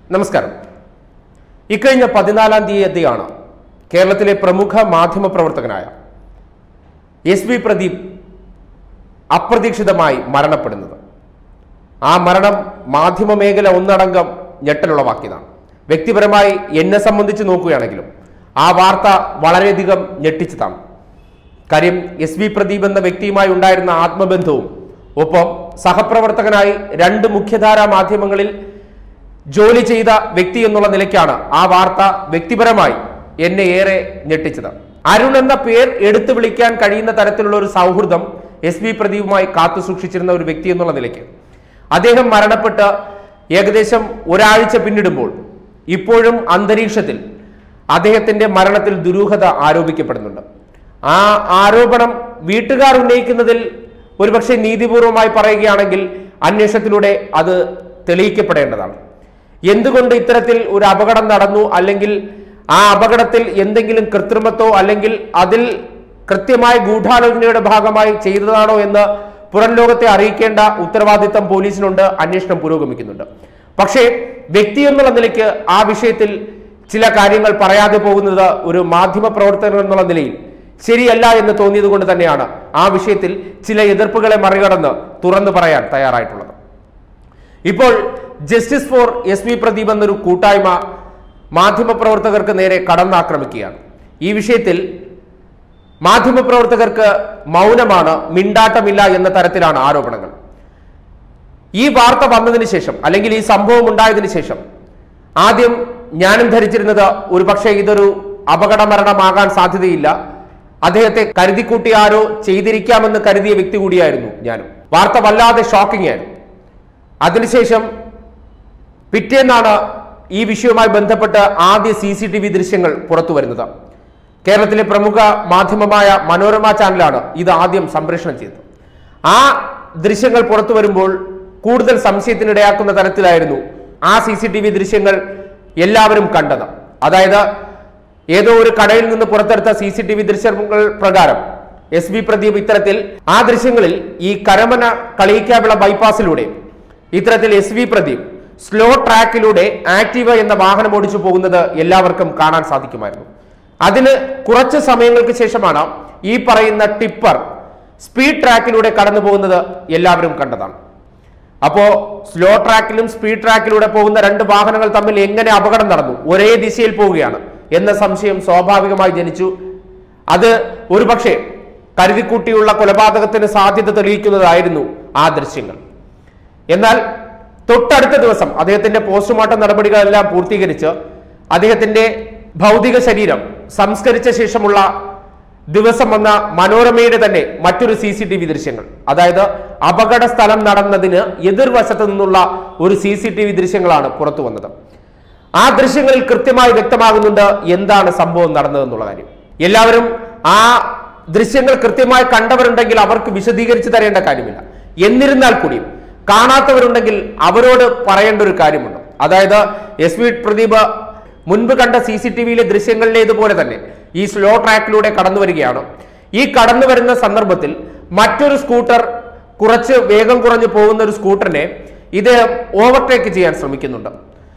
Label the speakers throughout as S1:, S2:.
S1: നമസ്കാരം ഇക്കഴിഞ്ഞ പതിനാലാം തീയതിയാണ് കേരളത്തിലെ പ്രമുഖ മാധ്യമ പ്രവർത്തകനായ എസ് വി പ്രദീപ് അപ്രതീക്ഷിതമായി മരണപ്പെടുന്നത് ആ മരണം മാധ്യമ മേഖല ഒന്നടങ്കം ഞെട്ടലുളവാക്കിയതാണ് വ്യക്തിപരമായി എന്നെ സംബന്ധിച്ച് നോക്കുകയാണെങ്കിലും ആ വാർത്ത വളരെയധികം ഞെട്ടിച്ചതാണ് കാര്യം എസ് വി പ്രദീപ് എന്ന വ്യക്തിയുമായി ഉണ്ടായിരുന്ന ആത്മബന്ധവും ഒപ്പം സഹപ്രവർത്തകനായി രണ്ട് മുഖ്യധാരാ മാധ്യമങ്ങളിൽ ജോലി ചെയ്ത വ്യക്തി എന്നുള്ള നിലയ്ക്കാണ് ആ വാർത്ത വ്യക്തിപരമായി എന്നെ ഏറെ ഞെട്ടിച്ചത് അരുൺ എന്ന പേർ എടുത്തു വിളിക്കാൻ കഴിയുന്ന തരത്തിലുള്ള ഒരു സൗഹൃദം എസ് വി പ്രദീപുമായി കാത്തു സൂക്ഷിച്ചിരുന്ന ഒരു വ്യക്തി എന്നുള്ള നിലയ്ക്ക് അദ്ദേഹം മരണപ്പെട്ട് ഏകദേശം ഒരാഴ്ച പിന്നിടുമ്പോൾ ഇപ്പോഴും അന്തരീക്ഷത്തിൽ അദ്ദേഹത്തിന്റെ മരണത്തിൽ ദുരൂഹത ആരോപിക്കപ്പെടുന്നുണ്ട് ആ ആരോപണം വീട്ടുകാർ ഉന്നയിക്കുന്നതിൽ ഒരുപക്ഷെ നീതിപൂർവമായി പറയുകയാണെങ്കിൽ അന്വേഷണത്തിലൂടെ അത് തെളിയിക്കപ്പെടേണ്ടതാണ് എന്തുകൊണ്ട് ഇത്തരത്തിൽ ഒരു അപകടം നടന്നു അല്ലെങ്കിൽ ആ അപകടത്തിൽ എന്തെങ്കിലും കൃത്രിമത്തോ അല്ലെങ്കിൽ അതിൽ കൃത്യമായ ഗൂഢാലോചനയുടെ ഭാഗമായി ചെയ്തതാണോ എന്ന് പുറം ലോകത്തെ അറിയിക്കേണ്ട ഉത്തരവാദിത്തം പോലീസിനുണ്ട് അന്വേഷണം പുരോഗമിക്കുന്നുണ്ട് പക്ഷേ വ്യക്തി എന്നുള്ള നിലയ്ക്ക് ആ വിഷയത്തിൽ ചില കാര്യങ്ങൾ പറയാതെ പോകുന്നത് ഒരു മാധ്യമ പ്രവർത്തകൻ എന്നുള്ള നിലയിൽ ശരിയല്ല എന്ന് തോന്നിയത് കൊണ്ട് തന്നെയാണ് ആ വിഷയത്തിൽ ചില എതിർപ്പുകളെ മറികടന്ന് തുറന്നു പറയാൻ തയ്യാറായിട്ടുള്ളത് ഇപ്പോൾ justice for S V Pradeep എന്നൊരു കൂട്ടായ്മ മാധ്യമപ്രവർത്തകർക്ക് നേരെ കടന്നാക്രമിക്കുകയാണ് ഈ വിഷയത്തിൽ മാധ്യമപ്രവർത്തകർക്ക് മൗനമാണ് മിണ്ടാട്ടമില്ല എന്ന തരത്തിലാണ് ആരോപണങ്ങൾ ഈ വാർത്ത വന്നതിന് ശേഷം അല്ലെങ്കിൽ ഈ സംഭവം ഉണ്ടായതിനു ശേഷം ആദ്യം ഞാനും ധരിച്ചിരുന്നത് ഒരുപക്ഷെ ഇതൊരു അപകട മരണമാകാൻ സാധ്യതയില്ല അദ്ദേഹത്തെ കരുതിക്കൂട്ടി ആരോ ചെയ്തിരിക്കാമെന്ന് കരുതിയ വ്യക്തി കൂടിയായിരുന്നു ഞാനും വാർത്ത വല്ലാതെ ഷോക്കിംഗ് ആയിരുന്നു അതിനുശേഷം പിറ്റേന്നാണ് ഈ വിഷയവുമായി ബന്ധപ്പെട്ട് ആദ്യ സി സി ടി വി ദൃശ്യങ്ങൾ പുറത്തു വരുന്നത് കേരളത്തിലെ പ്രമുഖ മാധ്യമമായ മനോരമ ചാനലാണ് ഇത് ആദ്യം സംപ്രേഷണം ചെയ്തത് ആ ദൃശ്യങ്ങൾ പുറത്തു വരുമ്പോൾ കൂടുതൽ സംശയത്തിനിടയാക്കുന്ന തരത്തിലായിരുന്നു ആ സി സി ടി വി ദൃശ്യങ്ങൾ എല്ലാവരും കണ്ടത് അതായത് ഏതോ ഒരു കടയിൽ നിന്ന് പുറത്തെടുത്ത സി സി ടി വി ദൃശ്യങ്ങൾ പ്രകാരം എസ് വി പ്രദീപ് ഇത്തരത്തിൽ ആ ദൃശ്യങ്ങളിൽ ഈ കരമന കളിയിക്കാവിള ബൈപ്പാസിലൂടെ ഇത്തരത്തിൽ എസ് വി പ്രദീപ് സ്ലോ ട്രാക്കിലൂടെ ആക്റ്റീവ എന്ന വാഹനം ഓടിച്ചു പോകുന്നത് എല്ലാവർക്കും കാണാൻ സാധിക്കുമായിരുന്നു അതിന് കുറച്ച് സമയങ്ങൾക്ക് ശേഷമാണ് ഈ പറയുന്ന ടിപ്പർ സ്പീഡ് ട്രാക്കിലൂടെ കടന്നു പോകുന്നത് എല്ലാവരും കണ്ടതാണ് അപ്പോ സ്ലോ ട്രാക്കിലും സ്പീഡ് ട്രാക്കിലൂടെ പോകുന്ന രണ്ട് വാഹനങ്ങൾ തമ്മിൽ എങ്ങനെ അപകടം നടന്നു ഒരേ ദിശയിൽ പോവുകയാണ് എന്ന സംശയം സ്വാഭാവികമായി ജനിച്ചു അത് ഒരുപക്ഷെ കരുതിക്കൂട്ടിയുള്ള കൊലപാതകത്തിന് സാധ്യത തെളിയിക്കുന്നതായിരുന്നു ആ ദൃശ്യങ്ങൾ എന്നാൽ തൊട്ടടുത്ത ദിവസം അദ്ദേഹത്തിന്റെ പോസ്റ്റ്മോർട്ടം നടപടികളെല്ലാം പൂർത്തീകരിച്ച് അദ്ദേഹത്തിന്റെ ഭൗതിക ശരീരം സംസ്കരിച്ച ശേഷമുള്ള ദിവസം വന്ന മനോരമയുടെ തന്നെ മറ്റൊരു സി സി ടി വി ദൃശ്യങ്ങൾ അതായത് അപകട സ്ഥലം നടന്നതിന് എതിർവശത്ത് നിന്നുള്ള ഒരു സി സി ടി വി ദൃശ്യങ്ങളാണ് പുറത്തു വന്നത് ആ ദൃശ്യങ്ങളിൽ കൃത്യമായി വ്യക്തമാകുന്നുണ്ട് എന്താണ് സംഭവം നടന്നതെന്നുള്ള കാര്യം എല്ലാവരും ആ ദൃശ്യങ്ങൾ കൃത്യമായി കണ്ടവരുണ്ടെങ്കിൽ അവർക്ക് വിശദീകരിച്ചു തരേണ്ട കാര്യമില്ല എന്നിരുന്നാൽ കൂടിയും കാണാത്തവരുണ്ടെങ്കിൽ അവരോട് പറയേണ്ട ഒരു കാര്യമുണ്ട് അതായത് എസ് വി പ്രദീപ് മുൻപ് കണ്ട സി സി ടി വിയിലെ ദൃശ്യങ്ങളിലേതുപോലെ തന്നെ ഈ സ്ലോ ട്രാക്കിലൂടെ കടന്നു വരികയാണ് ഈ കടന്നു വരുന്ന സന്ദർഭത്തിൽ മറ്റൊരു സ്കൂട്ടർ കുറച്ച് വേഗം കുറഞ്ഞു പോകുന്ന ഒരു സ്കൂട്ടറിനെ ഇദ്ദേഹം ഓവർടേക്ക് ചെയ്യാൻ ശ്രമിക്കുന്നുണ്ട്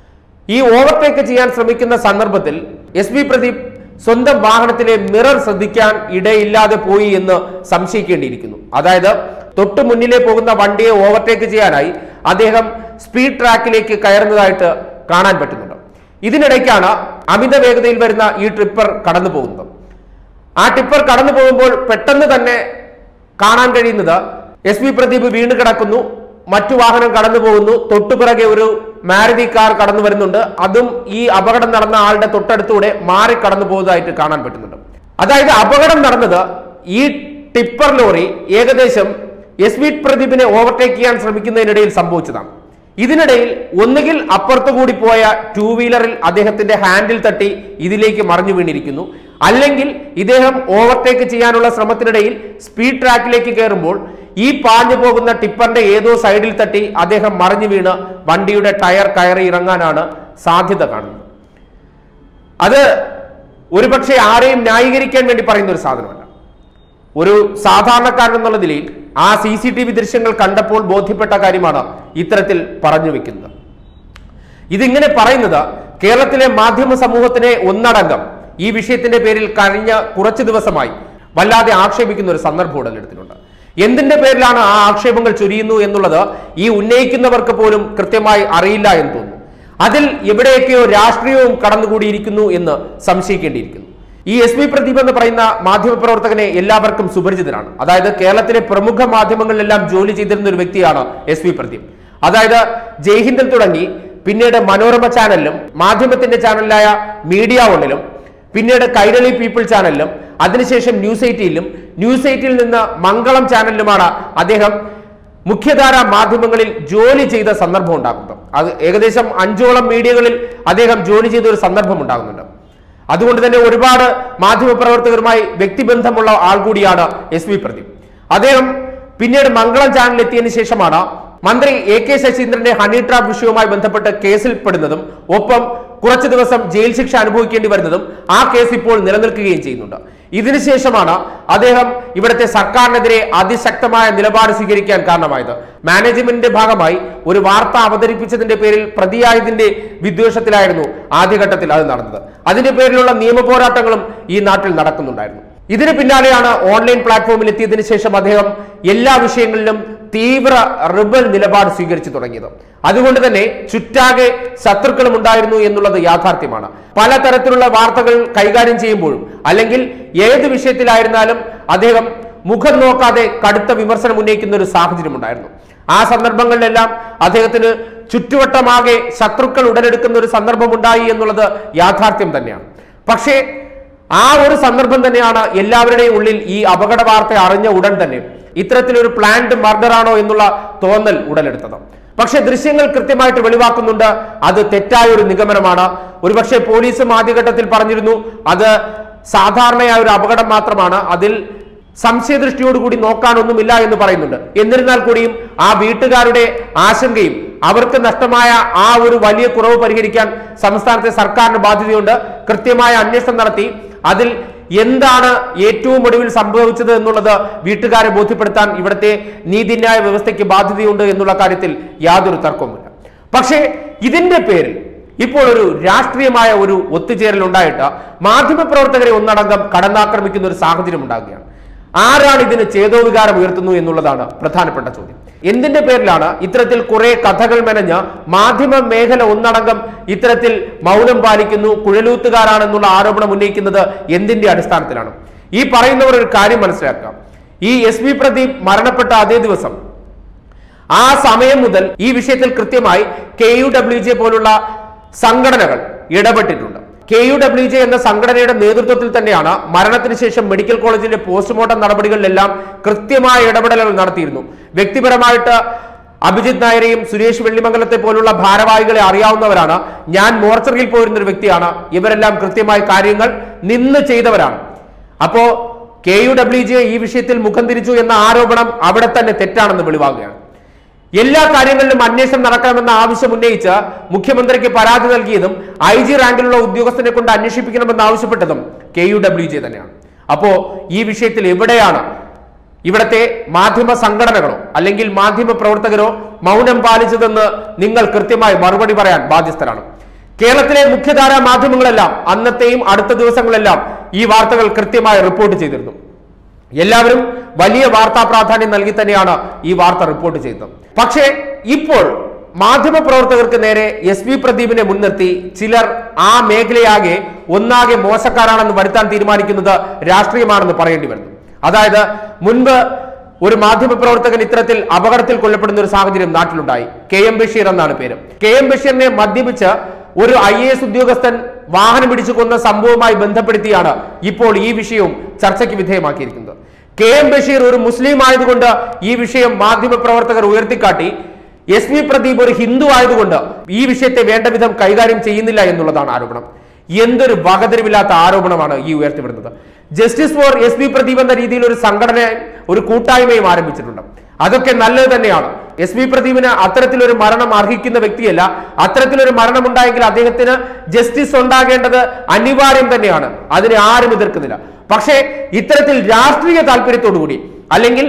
S1: ഈ ഓവർടേക്ക് ചെയ്യാൻ ശ്രമിക്കുന്ന സന്ദർഭത്തിൽ എസ് വി പ്രദീപ് സ്വന്തം വാഹനത്തിലെ മിറർ ശ്രദ്ധിക്കാൻ ഇടയില്ലാതെ പോയി എന്ന് സംശയിക്കേണ്ടിയിരിക്കുന്നു അതായത് തൊട്ടു മുന്നിലെ പോകുന്ന വണ്ടിയെ ഓവർടേക്ക് ചെയ്യാനായി അദ്ദേഹം സ്പീഡ് ട്രാക്കിലേക്ക് കയറുന്നതായിട്ട് കാണാൻ പറ്റുന്നുണ്ട് ഇതിനിടയ്ക്കാണ് അമിത വേഗതയിൽ വരുന്ന ഈ ട്രിപ്പർ കടന്നു പോകുന്നത് ആ ടിപ്പർ കടന്നു പോകുമ്പോൾ പെട്ടെന്ന് തന്നെ കാണാൻ കഴിയുന്നത് എസ് വി പ്രദീപ് വീണ് കിടക്കുന്നു മറ്റു വാഹനം കടന്നു പോകുന്നു തൊട്ടുപിറകെ ഒരു മാരുതി കാർ കടന്നു വരുന്നുണ്ട് അതും ഈ അപകടം നടന്ന ആളുടെ തൊട്ടടുത്തൂടെ മാറി കടന്നു പോകുന്നതായിട്ട് കാണാൻ പറ്റുന്നുണ്ട് അതായത് അപകടം നടന്നത് ഈ ടിപ്പർ ലോറി ഏകദേശം എസ് വി പ്രദീപിനെ ഓവർടേക്ക് ചെയ്യാൻ ശ്രമിക്കുന്നതിനിടയിൽ സംഭവിച്ചതാണ് ഇതിനിടയിൽ ഒന്നുകിൽ അപ്പുറത്തു കൂടി പോയ ടൂ വീലറിൽ അദ്ദേഹത്തിന്റെ ഹാൻഡിൽ തട്ടി ഇതിലേക്ക് മറിഞ്ഞു വീണിരിക്കുന്നു അല്ലെങ്കിൽ ഇദ്ദേഹം ഓവർടേക്ക് ചെയ്യാനുള്ള ശ്രമത്തിനിടയിൽ സ്പീഡ് ട്രാക്കിലേക്ക് കയറുമ്പോൾ ഈ പാഞ്ഞു പോകുന്ന ടിപ്പറിന്റെ ഏതോ സൈഡിൽ തട്ടി അദ്ദേഹം മറിഞ്ഞു വീണ് വണ്ടിയുടെ ടയർ കയറി ഇറങ്ങാനാണ് സാധ്യത കാണുന്നത് അത് ഒരുപക്ഷെ ആരെയും ന്യായീകരിക്കാൻ വേണ്ടി പറയുന്ന ഒരു സാധനമല്ല ഒരു സാധാരണക്കാരൻ എന്നുള്ള നിലയിൽ ആ സി സി ടി വി ദൃശ്യങ്ങൾ കണ്ടപ്പോൾ ബോധ്യപ്പെട്ട കാര്യമാണ് ഇത്തരത്തിൽ പറഞ്ഞു വെക്കുന്നത് ഇതിങ്ങനെ പറയുന്നത് കേരളത്തിലെ മാധ്യമ സമൂഹത്തിനെ ഒന്നടങ്കം ഈ വിഷയത്തിന്റെ പേരിൽ കഴിഞ്ഞ കുറച്ചു ദിവസമായി വല്ലാതെ ആക്ഷേപിക്കുന്ന ഒരു സന്ദർഭം ഉടലെടുത്തിട്ടുണ്ട് എന്തിന്റെ പേരിലാണ് ആ ആക്ഷേപങ്ങൾ ചൊരിയുന്നു എന്നുള്ളത് ഈ ഉന്നയിക്കുന്നവർക്ക് പോലും കൃത്യമായി അറിയില്ല എന്ന് തോന്നുന്നു അതിൽ എവിടെയൊക്കെയോ രാഷ്ട്രീയവും കടന്നുകൂടിയിരിക്കുന്നു എന്ന് സംശയിക്കേണ്ടിയിരിക്കുന്നു ഈ എസ് പി പ്രദീപ് എന്ന് പറയുന്ന മാധ്യമപ്രവർത്തകനെ എല്ലാവർക്കും സുപരിചിതനാണ് അതായത് കേരളത്തിലെ പ്രമുഖ മാധ്യമങ്ങളിലെല്ലാം ജോലി ചെയ്തിരുന്ന ഒരു വ്യക്തിയാണ് എസ് പി പ്രദീപ് അതായത് ജയ്ഹിന്ദിൽ തുടങ്ങി പിന്നീട് മനോരമ ചാനലിലും മാധ്യമത്തിന്റെ ചാനലായ മീഡിയ വണ്ണിലും പിന്നീട് കൈരളി പീപ്പിൾ ചാനലിലും അതിനുശേഷം ന്യൂസ് എയ്റ്റിയിലും ന്യൂസ് എയ്റ്റിൽ നിന്ന് മംഗളം ചാനലിലുമാണ് അദ്ദേഹം മുഖ്യധാര മാധ്യമങ്ങളിൽ ജോലി ചെയ്ത സന്ദർഭം ഉണ്ടാകുന്നത് അത് ഏകദേശം അഞ്ചോളം മീഡിയകളിൽ അദ്ദേഹം ജോലി ചെയ്ത ഒരു സന്ദർഭം ഉണ്ടാകുന്നുണ്ട് അതുകൊണ്ട് തന്നെ ഒരുപാട് മാധ്യമപ്രവർത്തകരുമായി വ്യക്തിബന്ധമുള്ള ആൾ കൂടിയാണ് എസ് വി പ്രദീപ് അദ്ദേഹം പിന്നീട് മംഗളം ചാനലിൽ എത്തിയതിനു ശേഷമാണ് മന്ത്രി എ കെ ശശീന്ദ്രന്റെ ഹണി ട്രാപ്പ് വിഷയവുമായി ബന്ധപ്പെട്ട് കേസിൽ പെടുന്നതും ഒപ്പം കുറച്ചു ദിവസം ജയിൽ ശിക്ഷ അനുഭവിക്കേണ്ടി വരുന്നതും ആ കേസ് ഇപ്പോൾ നിലനിൽക്കുകയും ചെയ്യുന്നുണ്ട് ഇതിനുശേഷമാണ് അദ്ദേഹം ഇവിടുത്തെ സർക്കാരിനെതിരെ അതിശക്തമായ നിലപാട് സ്വീകരിക്കാൻ കാരണമായത് മാനേജ്മെന്റിന്റെ ഭാഗമായി ഒരു വാർത്ത അവതരിപ്പിച്ചതിന്റെ പേരിൽ പ്രതിയായതിന്റെ വിദ്വേഷത്തിലായിരുന്നു ആദ്യഘട്ടത്തിൽ അത് നടന്നത് അതിന്റെ പേരിലുള്ള നിയമ പോരാട്ടങ്ങളും ഈ നാട്ടിൽ നടക്കുന്നുണ്ടായിരുന്നു ഇതിന് പിന്നാലെയാണ് ഓൺലൈൻ പ്ലാറ്റ്ഫോമിൽ എത്തിയതിനു ശേഷം അദ്ദേഹം എല്ലാ വിഷയങ്ങളിലും തീവ്ര റിബൽ നിലപാട് സ്വീകരിച്ചു തുടങ്ങിയത് അതുകൊണ്ട് തന്നെ ചുറ്റാകെ ശത്രുക്കളും ഉണ്ടായിരുന്നു എന്നുള്ളത് യാഥാർത്ഥ്യമാണ് പലതരത്തിലുള്ള വാർത്തകൾ കൈകാര്യം ചെയ്യുമ്പോഴും അല്ലെങ്കിൽ ഏത് വിഷയത്തിലായിരുന്നാലും അദ്ദേഹം മുഖം നോക്കാതെ കടുത്ത വിമർശനം ഉന്നയിക്കുന്ന ഒരു സാഹചര്യം ഉണ്ടായിരുന്നു ആ സന്ദർഭങ്ങളിലെല്ലാം അദ്ദേഹത്തിന് ചുറ്റുവട്ടമാകെ ശത്രുക്കൾ ഉടലെടുക്കുന്ന ഒരു സന്ദർഭം ഉണ്ടായി എന്നുള്ളത് യാഥാർത്ഥ്യം തന്നെയാണ് പക്ഷേ ആ ഒരു സന്ദർഭം തന്നെയാണ് എല്ലാവരുടെയും ഉള്ളിൽ ഈ അപകട വാർത്ത അറിഞ്ഞ ഉടൻ തന്നെ ഇത്തരത്തിലൊരു പ്ലാൻഡ് മർഡർ ആണോ എന്നുള്ള തോന്നൽ ഉടലെടുത്തത് പക്ഷേ ദൃശ്യങ്ങൾ കൃത്യമായിട്ട് വെളിവാക്കുന്നുണ്ട് അത് തെറ്റായ ഒരു നിഗമനമാണ് ഒരുപക്ഷെ പോലീസും ആദ്യഘട്ടത്തിൽ പറഞ്ഞിരുന്നു അത് സാധാരണയായ ഒരു അപകടം മാത്രമാണ് അതിൽ സംശയദൃഷ്ടിയോടുകൂടി നോക്കാനൊന്നുമില്ല എന്ന് പറയുന്നുണ്ട് എന്നിരുന്നാൽ കൂടിയും ആ വീട്ടുകാരുടെ ആശങ്കയും അവർക്ക് നഷ്ടമായ ആ ഒരു വലിയ കുറവ് പരിഹരിക്കാൻ സംസ്ഥാനത്തെ സർക്കാരിന് ബാധ്യതയുണ്ട് കൃത്യമായ അന്വേഷണം നടത്തി അതിൽ എന്താണ് ഏറ്റവും ഒടുവിൽ സംഭവിച്ചത് എന്നുള്ളത് വീട്ടുകാരെ ബോധ്യപ്പെടുത്താൻ ഇവിടുത്തെ നീതിന്യായ വ്യവസ്ഥയ്ക്ക് ബാധ്യതയുണ്ട് എന്നുള്ള കാര്യത്തിൽ യാതൊരു തർക്കവുമില്ല പക്ഷേ ഇതിന്റെ പേരിൽ ഇപ്പോൾ ഒരു രാഷ്ട്രീയമായ ഒരു ഒത്തുചേരൽ ഉണ്ടായിട്ട് മാധ്യമപ്രവർത്തകരെ ഒന്നടങ്കം കടന്നാക്രമിക്കുന്ന ഒരു സാഹചര്യം ഉണ്ടാകുകയാണ് ആരാണ് ഇതിന് ചേതോവികാരം ഉയർത്തുന്നു എന്നുള്ളതാണ് പ്രധാനപ്പെട്ട ചോദ്യം എന്തിന്റെ പേരിലാണ് ഇത്തരത്തിൽ കുറെ കഥകൾ മെനഞ്ഞ് മാധ്യമ മേഖല ഒന്നടങ്കം ഇത്തരത്തിൽ മൗനം പാലിക്കുന്നു കുഴലൂത്തുകാരാണെന്നുള്ള ആരോപണം ഉന്നയിക്കുന്നത് എന്തിന്റെ അടിസ്ഥാനത്തിലാണ് ഈ പറയുന്നവർ ഒരു കാര്യം മനസ്സിലാക്കാം ഈ എസ് വി പ്രദീപ് മരണപ്പെട്ട അതേ ദിവസം ആ സമയം മുതൽ ഈ വിഷയത്തിൽ കൃത്യമായി കെ യു ഡബ്ല്യു ജെ പോലുള്ള സംഘടനകൾ ഇടപെട്ടിട്ടുണ്ട് കെ യു ഡബ്ല്യു ജെ എന്ന സംഘടനയുടെ നേതൃത്വത്തിൽ തന്നെയാണ് മരണത്തിന് ശേഷം മെഡിക്കൽ കോളേജിന്റെ പോസ്റ്റ്മോർട്ടം നടപടികളിലെല്ലാം കൃത്യമായ ഇടപെടലുകൾ നടത്തിയിരുന്നു വ്യക്തിപരമായിട്ട് അഭിജിത് നായരെയും സുരേഷ് വെള്ളിമംഗലത്തെ പോലുള്ള ഭാരവാഹികളെ അറിയാവുന്നവരാണ് ഞാൻ മോർച്ചറിയിൽ പോയിരുന്ന ഒരു വ്യക്തിയാണ് ഇവരെല്ലാം കൃത്യമായ കാര്യങ്ങൾ നിന്ന് ചെയ്തവരാണ് അപ്പോ കെ യു ഡബ്ല്യു ജെ ഈ വിഷയത്തിൽ മുഖം തിരിച്ചു എന്ന ആരോപണം അവിടെ തന്നെ തെറ്റാണെന്ന് വെളിവാകുകയാണ് എല്ലാ കാര്യങ്ങളിലും അന്വേഷണം നടക്കണമെന്ന ആവശ്യം ഉന്നയിച്ച് മുഖ്യമന്ത്രിക്ക് പരാതി നൽകിയതും ഐ ജി റാങ്കിലുള്ള ഉദ്യോഗസ്ഥനെ കൊണ്ട് അന്വേഷിപ്പിക്കണമെന്ന് ആവശ്യപ്പെട്ടതും കെ യു ഡബ്ല്യു ജെ തന്നെയാണ് അപ്പോ ഈ വിഷയത്തിൽ എവിടെയാണ് ഇവിടത്തെ മാധ്യമ സംഘടനകളോ അല്ലെങ്കിൽ മാധ്യമ പ്രവർത്തകരോ മൗനം പാലിച്ചതെന്ന് നിങ്ങൾ കൃത്യമായി മറുപടി പറയാൻ ബാധ്യസ്ഥരാണ് കേരളത്തിലെ മുഖ്യധാരാ മാധ്യമങ്ങളെല്ലാം അന്നത്തെയും അടുത്ത ദിവസങ്ങളെല്ലാം ഈ വാർത്തകൾ കൃത്യമായി റിപ്പോർട്ട് ചെയ്തിരുന്നു എല്ലാവരും വലിയ വാർത്താ പ്രാധാന്യം നൽകി തന്നെയാണ് ഈ വാർത്ത റിപ്പോർട്ട് ചെയ്തത് പക്ഷേ ഇപ്പോൾ മാധ്യമ പ്രവർത്തകർക്ക് നേരെ എസ് വി പ്രദീപിനെ മുൻനിർത്തി ചിലർ ആ മേഖലയാകെ ഒന്നാകെ മോശക്കാരാണെന്ന് വരുത്താൻ തീരുമാനിക്കുന്നത് രാഷ്ട്രീയമാണെന്ന് പറയേണ്ടി വരുന്നു അതായത് മുൻപ് ഒരു മാധ്യമ പ്രവർത്തകൻ ഇത്തരത്തിൽ അപകടത്തിൽ കൊല്ലപ്പെടുന്ന ഒരു സാഹചര്യം നാട്ടിലുണ്ടായി കെ എം ബഷീർ എന്നാണ് പേര് കെ എം ബഷീറിനെ മദ്യപിച്ച് ഒരു ഐ എ എസ് ഉദ്യോഗസ്ഥൻ വാഹനം പിടിച്ചു കൊന്ന സംഭവവുമായി ബന്ധപ്പെടുത്തിയാണ് ഇപ്പോൾ ഈ വിഷയവും ചർച്ചയ്ക്ക് വിധേയമാക്കിയിരിക്കുന്നത് കെ എം ബഷീർ ഒരു മുസ്ലിം ആയതുകൊണ്ട് ഈ വിഷയം മാധ്യമ പ്രവർത്തകർ ഉയർത്തിക്കാട്ടി എസ് വി പ്രദീപ് ഒരു ഹിന്ദു ആയതുകൊണ്ട് ഈ വിഷയത്തെ വേണ്ട വിധം കൈകാര്യം ചെയ്യുന്നില്ല എന്നുള്ളതാണ് ആരോപണം എന്തൊരു വകതിരിവില്ലാത്ത ആരോപണമാണ് ഈ ഉയർത്തിവിടുന്നത് justice for S V Pradeep എന്ന രീതിയിൽ ഒരു സംഘടന ഒരു കൂട്ടായ്മയും ആരംഭിച്ചിട്ടുണ്ട് അതൊക്കെ നല്ലത് തന്നെയാണ് എസ് വി പ്രദീപിന് അത്തരത്തിലൊരു മരണം അർഹിക്കുന്ന വ്യക്തിയല്ല അത്തരത്തിലൊരു മരണം ഉണ്ടായെങ്കിൽ അദ്ദേഹത്തിന് ജസ്റ്റിസ് ഉണ്ടാകേണ്ടത് അനിവാര്യം തന്നെയാണ് അതിനെ ആരും എതിർക്കുന്നില്ല പക്ഷേ ഇത്തരത്തിൽ രാഷ്ട്രീയ താല്പര്യത്തോടു കൂടി അല്ലെങ്കിൽ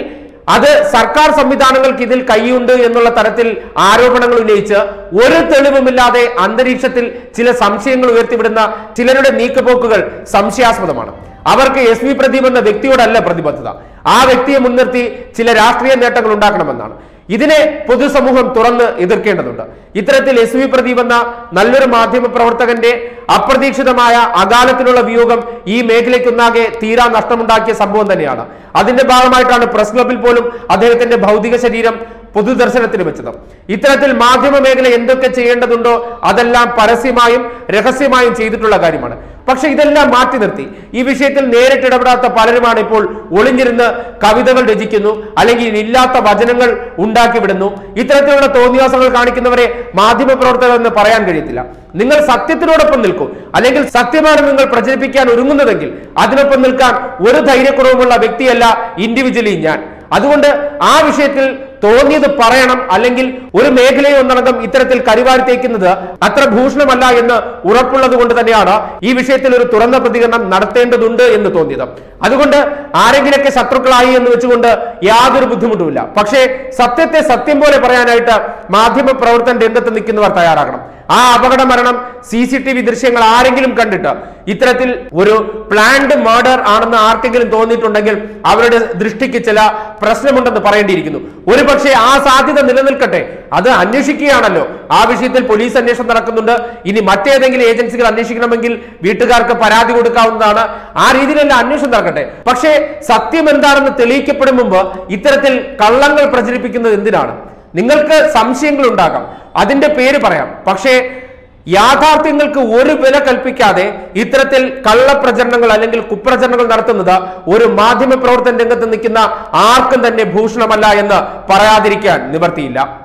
S1: അത് സർക്കാർ സംവിധാനങ്ങൾക്ക് ഇതിൽ കൈയുണ്ട് എന്നുള്ള തരത്തിൽ ആരോപണങ്ങൾ ഉന്നയിച്ച് ഒരു തെളിവുമില്ലാതെ അന്തരീക്ഷത്തിൽ ചില സംശയങ്ങൾ ഉയർത്തിവിടുന്ന ചിലരുടെ നീക്കുപോക്കുകൾ സംശയാസ്പദമാണ് അവർക്ക് എസ് വി പ്രദീപ് എന്ന വ്യക്തിയോടല്ല പ്രതിബദ്ധത ആ വ്യക്തിയെ മുൻനിർത്തി ചില രാഷ്ട്രീയ നേട്ടങ്ങൾ ഉണ്ടാക്കണമെന്നാണ് ഇതിനെ പൊതുസമൂഹം തുറന്ന് എതിർക്കേണ്ടതുണ്ട് ഇത്തരത്തിൽ എസ് വി പ്രദീപ് എന്ന നല്ലൊരു മാധ്യമ പ്രവർത്തകന്റെ അപ്രതീക്ഷിതമായ അകാലത്തിലുള്ള വിയോഗം ഈ മേഖലയ്ക്കൊന്നാകെ തീരാ നഷ്ടമുണ്ടാക്കിയ സംഭവം തന്നെയാണ് അതിന്റെ ഭാഗമായിട്ടാണ് പ്രസ് ക്ലബിൽ പോലും അദ്ദേഹത്തിന്റെ ഭൗതിക ശരീരം പൊതുദർശനത്തിന് വെച്ചത് ഇത്തരത്തിൽ മാധ്യമ മേഖല എന്തൊക്കെ ചെയ്യേണ്ടതുണ്ടോ അതെല്ലാം പരസ്യമായും രഹസ്യമായും ചെയ്തിട്ടുള്ള കാര്യമാണ് പക്ഷെ ഇതെല്ലാം മാറ്റി നിർത്തി ഈ വിഷയത്തിൽ നേരിട്ട് ഇടപെടാത്ത പലരുമാണ് ഇപ്പോൾ ഒളിഞ്ഞിരുന്ന് കവിതകൾ രചിക്കുന്നു അല്ലെങ്കിൽ ഇല്ലാത്ത വചനങ്ങൾ ഉണ്ടാക്കി വിടുന്നു ഇത്തരത്തിലുള്ള തോന്നിയാസങ്ങൾ കാണിക്കുന്നവരെ മാധ്യമ പ്രവർത്തകർ എന്ന് പറയാൻ കഴിയത്തില്ല നിങ്ങൾ സത്യത്തിനോടൊപ്പം നിൽക്കൂ അല്ലെങ്കിൽ സത്യമാണ് നിങ്ങൾ പ്രചരിപ്പിക്കാൻ ഒരുങ്ങുന്നതെങ്കിൽ അതിനൊപ്പം നിൽക്കാൻ ഒരു ധൈര്യക്കുറവുമുള്ള വ്യക്തിയല്ല ഇൻഡിവിജ്വലി ഞാൻ അതുകൊണ്ട് ആ വിഷയത്തിൽ തോന്നിയത് പറയണം അല്ലെങ്കിൽ ഒരു മേഖലയെ ഒന്നടങ്കം ഇത്തരത്തിൽ കരിവാരി തേക്കുന്നത് അത്ര ഭൂഷണമല്ല എന്ന് ഉറപ്പുള്ളത് കൊണ്ട് തന്നെയാണ് ഈ വിഷയത്തിൽ ഒരു തുറന്ന പ്രതികരണം നടത്തേണ്ടതുണ്ട് എന്ന് തോന്നിയത് അതുകൊണ്ട് ആരെങ്കിലൊക്കെ ശത്രുക്കളായി എന്ന് വെച്ചുകൊണ്ട് യാതൊരു ബുദ്ധിമുട്ടുമില്ല പക്ഷേ സത്യത്തെ സത്യം പോലെ പറയാനായിട്ട് മാധ്യമ പ്രവർത്തന രംഗത്ത് നിൽക്കുന്നവർ തയ്യാറാകണം ആ അപകട മരണം സി സി ടി വി ദൃശ്യങ്ങൾ ആരെങ്കിലും കണ്ടിട്ട് ഇത്തരത്തിൽ ഒരു പ്ലാൻഡ് മർഡർ ആണെന്ന് ആർക്കെങ്കിലും തോന്നിയിട്ടുണ്ടെങ്കിൽ അവരുടെ ദൃഷ്ടിക്ക് ചില പ്രശ്നമുണ്ടെന്ന് പറയേണ്ടിയിരിക്കുന്നു ഒരു പക്ഷേ ആ സാധ്യത നിലനിൽക്കട്ടെ അത് അന്വേഷിക്കുകയാണല്ലോ ആ വിഷയത്തിൽ പോലീസ് അന്വേഷണം നടക്കുന്നുണ്ട് ഇനി മറ്റേതെങ്കിലും ഏജൻസികൾ അന്വേഷിക്കണമെങ്കിൽ വീട്ടുകാർക്ക് പരാതി കൊടുക്കാവുന്നതാണ് ആ രീതിയിലല്ല അന്വേഷണം നടക്കട്ടെ പക്ഷേ സത്യം എന്താണെന്ന് തെളിയിക്കപ്പെടും മുമ്പ് ഇത്തരത്തിൽ കള്ളങ്ങൾ പ്രചരിപ്പിക്കുന്നത് എന്തിനാണ് നിങ്ങൾക്ക് സംശയങ്ങൾ ഉണ്ടാകാം അതിന്റെ പേര് പറയാം പക്ഷേ യാഥാർത്ഥ്യങ്ങൾക്ക് ഒരു വില കൽപ്പിക്കാതെ ഇത്തരത്തിൽ കള്ളപ്രചരണങ്ങൾ അല്ലെങ്കിൽ കുപ്രചരണങ്ങൾ നടത്തുന്നത് ഒരു മാധ്യമ പ്രവർത്തന രംഗത്ത് നിൽക്കുന്ന ആർക്കും തന്നെ ഭൂഷണമല്ല എന്ന് പറയാതിരിക്കാൻ നിവർത്തിയില്ല